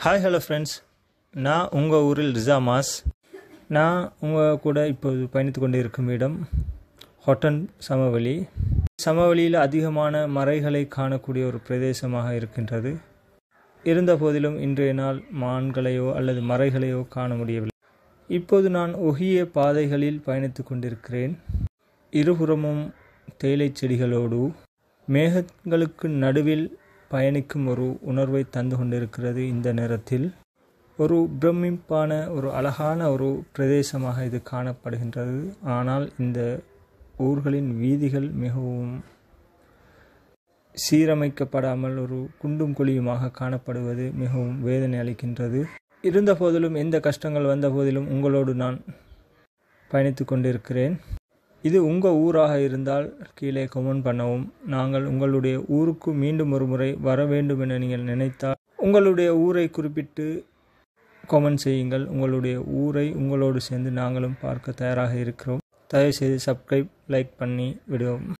hi hello friends நான் உங்கள் ஊரில் ரிசா மாஸ் நான் உங்கள் கூட இப்போது பயணித்து கொண்டு இருக்கும் இடம் ஹொட்டன் சமவெளி சமவெளியில் அதிகமான மறைகளை காணக்கூடிய ஒரு பிரதேசமாக இருக்கின்றது இருந்த போதிலும் இன்றைய நாள் மான்களையோ அல்லது மறைகளையோ காண முடியவில்லை இப்போது நான் ஒகிய பாதைகளில் பயணித்து கொண்டிருக்கிறேன் இருபுறமும் தேயிலை செடிகளோடு மேகங்களுக்கு நடுவில் பயணிக்கும் ஒரு உணர்வை தந்து கொண்டிருக்கிறது இந்த நேரத்தில் ஒரு பிரமிப்பான ஒரு அழகான ஒரு பிரதேசமாக இது காணப்படுகின்றது ஆனால் இந்த ஊர்களின் வீதிகள் மிகவும் சீரமைக்கப்படாமல் ஒரு குண்டும் குழியுமாக காணப்படுவது மிகவும் வேதனை அளிக்கின்றது இருந்த போதிலும் எந்த கஷ்டங்கள் வந்த போதிலும் உங்களோடு நான் பயணித்து கொண்டிருக்கிறேன் இது உங்கள் ஊராக இருந்தால் கீழே கமெண்ட் பண்ணவும் நாங்கள் உங்களுடைய ஊருக்கு மீண்டும் ஒரு முறை வர வேண்டும் என நீங்கள் நினைத்தால் உங்களுடைய ஊரை குறிப்பிட்டு கமெண்ட் செய்யுங்கள் உங்களுடைய ஊரை உங்களோடு சேர்ந்து நாங்களும் பார்க்க தயாராக இருக்கிறோம் தயவுசெய்து சப்ஸ்கிரைப் லைக் பண்ணி விடுவோம்